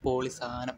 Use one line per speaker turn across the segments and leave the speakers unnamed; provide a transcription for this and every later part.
പൊളി സാധനം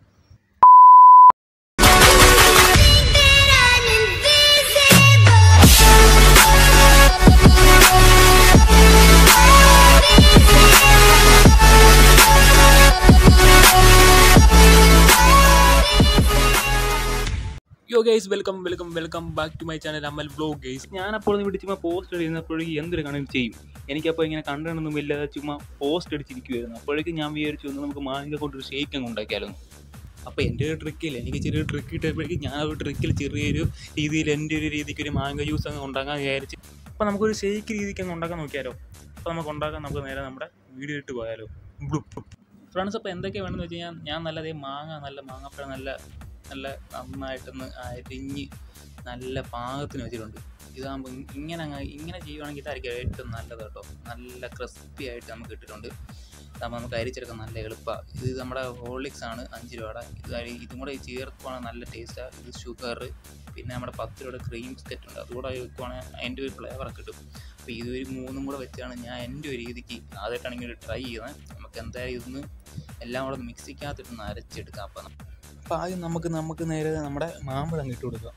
yo guys welcome welcome welcome back to my channel Amal blog guys ഞാനപ്പോൾ ഇവിടെ ചുമ്മാ പോസ്റ്റ് അടിക്കുന്നപ്പോഴേക്കും എന്തൊരു കണക്ട് ചെയ്യും എനിക്കപ്പോൾ ഇങ്ങനെ കണ്ടതൊന്നും ഇല്ലാതെ ചുമ്മാ പോസ്റ്റ് അടിച്ചിരിക്കുമായിരുന്നു അപ്പോഴേക്കും ഞാൻ വിചാരിച്ചു ഒന്ന് നമുക്ക് മാങ്ങ കൊണ്ടൊരു ഷേക്ക് അങ്ങ് ഉണ്ടാക്കിയാലോ അപ്പോൾ എൻ്റെ ഒരു ട്രിക്കില്ല എനിക്ക് ചെറിയൊരു ട്രിക്ക് കിട്ടിയപ്പോഴേക്കും ഞാൻ ഒരു ട്രിക്കിൽ ചെറിയൊരു രീതിയിൽ എൻ്റെ ഒരു രീതിക്ക് ഒരു മാങ്ങ ജ്യൂസ് അങ്ങ് ഉണ്ടാക്കാൻ വിചാരിച്ച് അപ്പോൾ നമുക്കൊരു ഷേക്ക് രീതിക്ക് അങ്ങ് ഉണ്ടാക്കാൻ നോക്കിയാലോ അപ്പോൾ നമുക്ക് ഉണ്ടാക്കാൻ നമുക്ക് നേരെ നമ്മുടെ വീഡിയോ ഇട്ട് പോയാലോ ഫ്രണ്ട്സ് അപ്പോൾ എന്തൊക്കെ വേണമെന്ന് വെച്ച് കഴിഞ്ഞാൽ ഞാൻ നല്ലതേ മാങ്ങ നല്ല മാങ്ങപ്പഴം നല്ല നല്ല നന്നായിട്ടൊന്ന് അരിഞ്ഞ് നല്ല പാകത്തിന് വെച്ചിട്ടുണ്ട് ഇതാകുമ്പോൾ ഇങ്ങനെ അങ്ങ് ഇങ്ങനെ ചെയ്യുവാണെങ്കിൽ ഇതായിരിക്കും ഏറ്റവും നല്ലത് കേട്ടോ നല്ല ക്രിസ്പി ആയിട്ട് നമുക്ക് ഇട്ടിട്ടുണ്ട് ഇതാകുമ്പോൾ നമുക്ക് അരിച്ചെടുക്കാൻ നല്ല എളുപ്പമാണ് ഇത് നമ്മുടെ ഹോർലിക്സ് ആണ് അഞ്ച് രൂപയുടെ ഇത് അരി- ഇതും കൂടെ ചേർക്കുവാണെങ്കിൽ നല്ല ടേസ്റ്റാണ് ഇത് ഷുഗർ പിന്നെ നമ്മുടെ പത്ത് രൂപയുടെ ക്രീം ബിസ്ക്കറ്റ് ഉണ്ട് അതുകൂടെ വെക്കുവാണെങ്കിൽ അതിൻ്റെ ഒരു ഫ്ലേവറൊക്കെ കിട്ടും അപ്പോൾ ഇത് ഒരു മൂന്നും കൂടെ വെച്ചാണ് ഞാൻ എൻ്റെ ഒരു രീതിക്ക് ആദ്യമായിട്ടാണ് ഇങ്ങനെ ട്രൈ ചെയ്യുന്നത് നമുക്ക് എന്തായാലും ഇതൊന്ന് എല്ലാം കൂടെ ഒന്ന് മിക്സിക്കകത്തിട്ടൊന്ന് അരച്ചെടുക്കാം അപ്പം അപ്പോൾ ആദ്യം നമുക്ക് നമുക്ക് നേരെ നമ്മുടെ മാമ്പഴം ഇട്ട് കൊടുക്കാം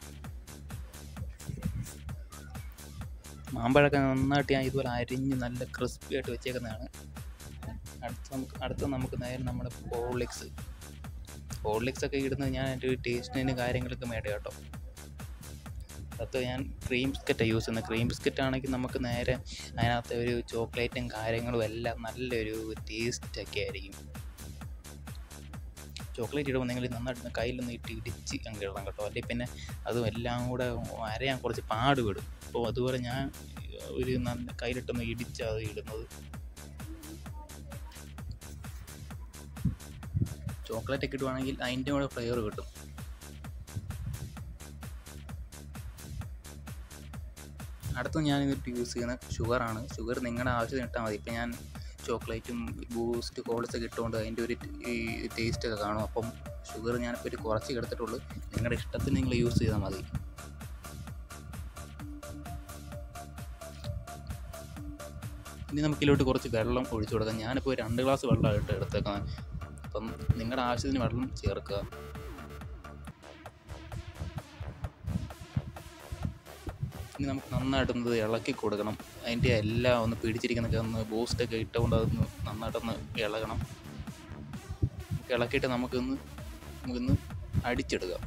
മാമ്പഴമൊക്കെ നന്നായിട്ട് ഞാൻ ഇതുപോലെ അരിഞ്ഞ് നല്ല ക്രിസ്പി ആയിട്ട് വെച്ചേക്കുന്നതാണ് അടുത്ത നമുക്ക് അടുത്ത നമുക്ക് നേരെ നമ്മുടെ ഹോർലിക്സ് ഹോർലിക്സ് ഒക്കെ ഇടുന്നത് ഞാൻ എൻ്റെ ഒരു ടേസ്റ്റിന് കാര്യങ്ങളൊക്കെ മേടിക്കാം കേട്ടോ അത് ഞാൻ ക്രീം ബിസ്ക്കറ്റാണ് യൂസ് ചെയ്യുന്നത് ക്രീം ബിസ്ക്കറ്റ് ആണെങ്കിൽ നമുക്ക് നേരെ അതിനകത്ത് ഒരു ചോക്ലേറ്റും കാര്യങ്ങളും എല്ലാം നല്ലൊരു ടേസ്റ്റൊക്കെ ആയിരിക്കും ചോക്ലേറ്റ് ഇടുമ്പോൾ നിങ്ങൾ നന്നായിട്ട് കയ്യിലൊന്ന് ഇട്ട് ഇടിച്ച് അങ്ങ് ഇടണം കേട്ടോ അല്ലെങ്കിൽ പിന്നെ അതും എല്ലാം കൂടെ അരയാൻ കുറച്ച് പാടുപെടും അപ്പോൾ അതുപോലെ ഞാൻ ഒരു നല്ല കയ്യിലിട്ടൊന്ന് ഇടിച്ചാണ് അത് ഇടുന്നത് ചോക്ലേറ്റ് ഒക്കെ ഇടുവാണെങ്കിൽ അതിൻ്റെ കൂടെ ഫ്ലേവർ കിട്ടും അടുത്ത ഞാൻ ഇതിട്ട് യൂസ് ചെയ്യുന്ന ഷുഗറാണ് ഷുഗർ നിങ്ങളുടെ ആവശ്യത്തിന് ഇട്ടാൽ മതി ഇപ്പം ഞാൻ ചോക്ലേറ്റും ബൂസ്റ്റ് കോൾസ് ഒക്കെ ഇട്ടുകൊണ്ട് അതിൻ്റെ ഒരു ഈ ടേസ്റ്റ് ഒക്കെ കാണും അപ്പം ഷുഗർ ഞാനിപ്പോൾ ഒരു കുറച്ച് എടുത്തിട്ടുള്ളൂ നിങ്ങളുടെ ഇഷ്ടത്തിന് നിങ്ങൾ യൂസ് ചെയ്താൽ മതി ഇനി നമുക്ക് ഇതിലോട്ട് കുറച്ച് വെള്ളം ഒഴിച്ചു കൊടുക്കാം ഞാനിപ്പോൾ ഒരു രണ്ട് ഗ്ലാസ് വെള്ളമായിട്ട് എടുത്തേക്കാം അപ്പം നിങ്ങളുടെ ആവശ്യത്തിന് വെള്ളം ചേർക്കുക ഇനി നമുക്ക് നന്നായിട്ടൊന്ന് ഇളക്കി കൊടുക്കണം അതിൻ്റെ എല്ലാം ഒന്ന് പിടിച്ചിരിക്കുന്നൊക്കെ ഒന്ന് ബൂസ്റ്റൊക്കെ ഇട്ടുകൊണ്ട് അതൊന്ന് നന്നായിട്ടൊന്ന് ഇളകണം നമുക്ക് ഇളക്കിയിട്ട് നമുക്കൊന്ന് നമുക്കൊന്ന് അടിച്ചെടുക്കാം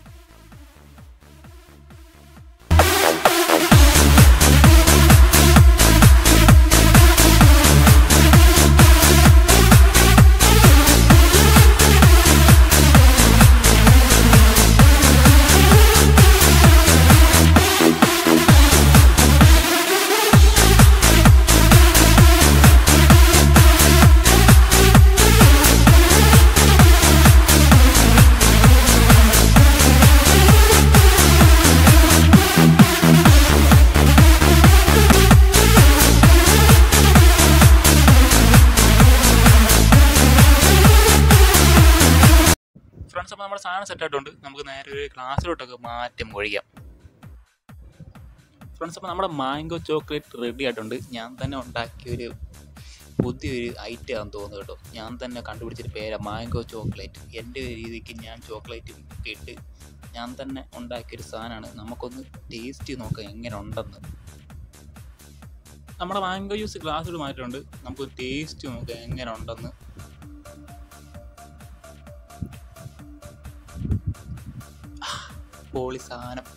ഫ്രണ്ട്സ് അപ്പോൾ നമ്മുടെ സാധനം സെറ്റ് ആയിട്ടുണ്ട് നമുക്ക് നേരെ ഒരു ഗ്ലാസ്സിലോട്ടൊക്കെ മാറ്റം ഒഴിക്കാം ഫ്രണ്ട്സ് അപ്പോൾ നമ്മുടെ മാംഗോ ചോക്ലേറ്റ് റെഡി ആയിട്ടുണ്ട് ഞാൻ തന്നെ ഉണ്ടാക്കിയ ഒരു പുതിയൊരു ഐറ്റം ആണെന്ന് തോന്നുന്നു കേട്ടോ ഞാൻ തന്നെ കണ്ടുപിടിച്ചൊരു പേരാണ് മാംഗോ ചോക്ലേറ്റ് എൻ്റെ ഒരു രീതിക്ക് ഞാൻ ചോക്ലേറ്റും ഒക്കെ ഇട്ട് ഞാൻ തന്നെ ഉണ്ടാക്കിയൊരു സാധനമാണ് നമുക്കൊന്ന് ടേസ്റ്റ് നോക്കാം എങ്ങനെ ഉണ്ടെന്ന് നമ്മുടെ മാംഗോ ജ്യൂസ് ഗ്ലാസ്സിൽ മാറ്റിയിട്ടുണ്ട് നമുക്ക് ടേസ്റ്റ് നോക്കാം എങ്ങനെ ഉണ്ടെന്ന് പൊളി സാധനം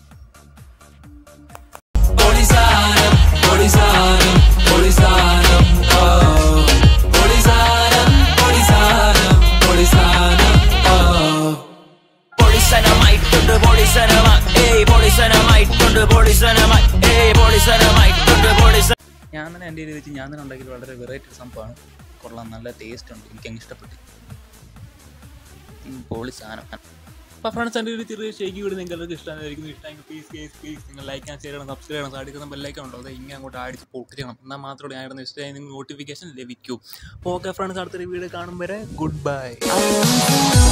Polisaram, Polisaram, Polisaram, oh. Polisaram, Polisaram, Polisaram, oh.
പൊളിസനമായിട്ടുണ്ട് പൊളിസനമ ഏയ് പൊളിസനമായിട്ടുണ്ട് പൊളിസനമ ഏയ് പൊളിസനമായിട്ടുണ്ട് പൊളിസ
ഞാൻ തന്നെ എൻ്റെ രീതി വെച്ച് ഞാൻ തന്നെ ഉണ്ടാക്കിയത് വളരെ വെറൈറ്റി സംഭവമാണ് കൊള്ളാം നല്ല ടേസ്റ്റ് ഉണ്ട് എനിക്കങ്ങ് ഇഷ്ടപ്പെട്ടു ഉം, പൊളി സാധനം അപ്പോൾ ഫ്രണ്ട്സ് എൻ്റെ ഒരു ചെറിയ ഷേക്ക് വീട് നിങ്ങൾക്ക് ഇഷ്ടമായിരിക്കും ഇഷ്ടമെങ്കിൽ പ്ലീസ് കേസ് പ്ലീസ് നിങ്ങൾ ലൈക്ക് ചെയ്യാൻ ഷെയർ ചെയ്യണം സബ്സ്ക്രൈബ് ചെയ്യണം അടിക്കുന്ന ബെല്ലൈക്കൺ ഉണ്ടോ അത് ഇങ്ങനെ അങ്ങോട്ട് അടിച്ച് പൊട്ടിക്കണം എന്നാൽ മാത്രമേ ഞാൻ ഇടുന്ന ഇഷ്ടമായി നിങ്ങൾ നോട്ടിഫിക്കേഷൻ ലഭിക്കൂ അപ്പോൾ ഓക്കെ ഫ്രണ്ട്സ് അടുത്തൊരു വീഡിയോ കാണും വരെ good bye
I want to know